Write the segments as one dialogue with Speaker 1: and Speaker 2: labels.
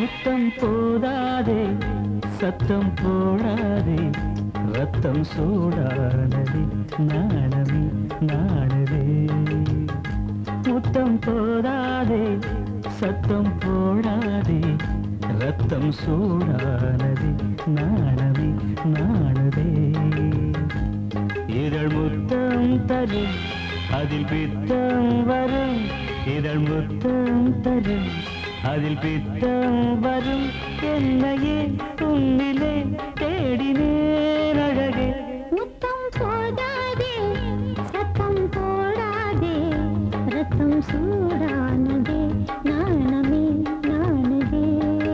Speaker 1: முத்தம் போதாதே சத்தம் போடாதே ரத்தம் சூடானதே நாணமே நாணதே முத்தம் போதாதே சத்தம் போடாதே ரத்தம் சூடானதே நாணமே நாணதே இதழ் முத்தம் தரும் அதில் பித்தம் வரும் இதழ் முத்தம் தரும் அதில் பித்தம் வரும் என்னையே உன்னிலே தேடினேன் அழகே
Speaker 2: முத்தம் போதாதே சத்தம் போடாதே ரத்தம் சூடானதே நாணமே நாணதே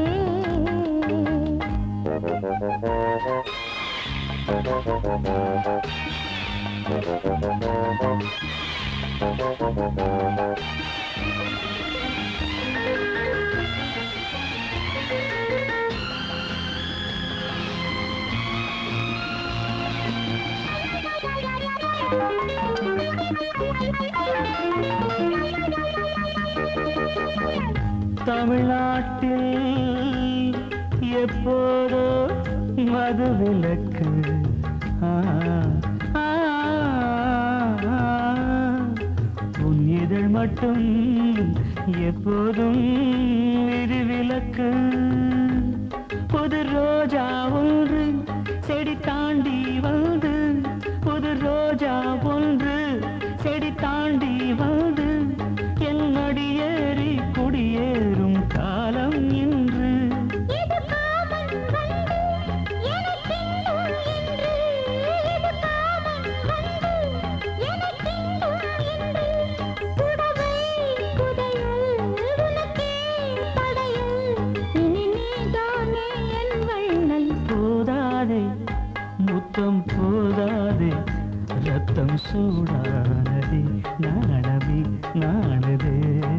Speaker 1: தமிழ்நாட்டில் எப்போதோ மதுவிலக்கு ஆ, ஆ, ஆ. உன் இதழ் மட்டும் எப்போதும் விதிவிலக்கு புது ரோஜா ஒன்று செடி தாண்டி வந்து புது ரோஜா ஒன்று செடி தாண்டி வந்து என் அடியேறி குடியேறும் காலம் இன்று
Speaker 2: இது காமன் வந்து எனக்கென்னும் என்று இது காமன் வந்து எனக்கென்னும் என்று புடவை புதையல் உனக்கே படையல் இனி நீதானே என் வள்ளல்
Speaker 1: போதாதே முத்தம் போதாதே ரத்தம் சூடானதே நாணமே நாணதே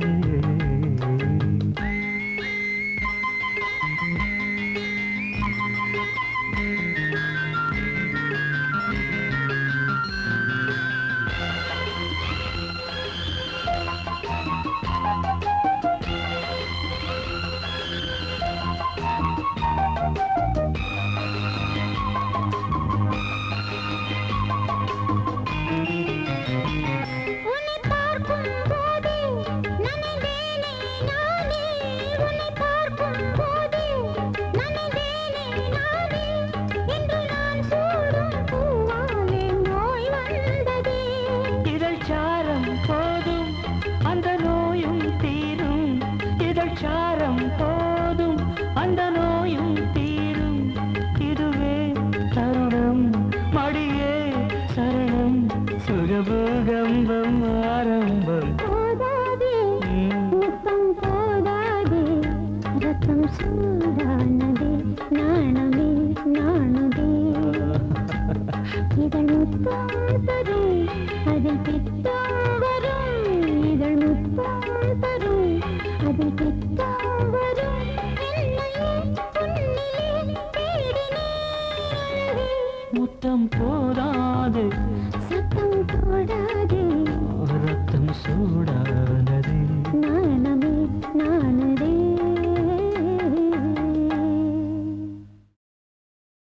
Speaker 2: உன்னை பார்க்கும் போதே நனைந்தேனே நானே உன்னை பார்க்கும் போதே நனைந்தேனே நானே இன்று நான் சூடும் பூவாலே நோய் வந்ததே
Speaker 1: இதழ் சாரம் போதும் அந்த நோயும் தீரும் இதழ் சாரம் போதும் அந்த நோயும் தீரும் இதுவே தருணம் மடியே சரணம் சுகபூகம்பம் ஆரம்பம்
Speaker 2: போதாதே
Speaker 1: ம்.
Speaker 2: முத்தம் போதாதே ரத்தம் சூடானதே நாணமே நாணுதே இதழ் முத்தம் தரும் அதில் பித்தம் வரும் இதழ் முத்தம் தரும் அதில் பித்தம் வரும்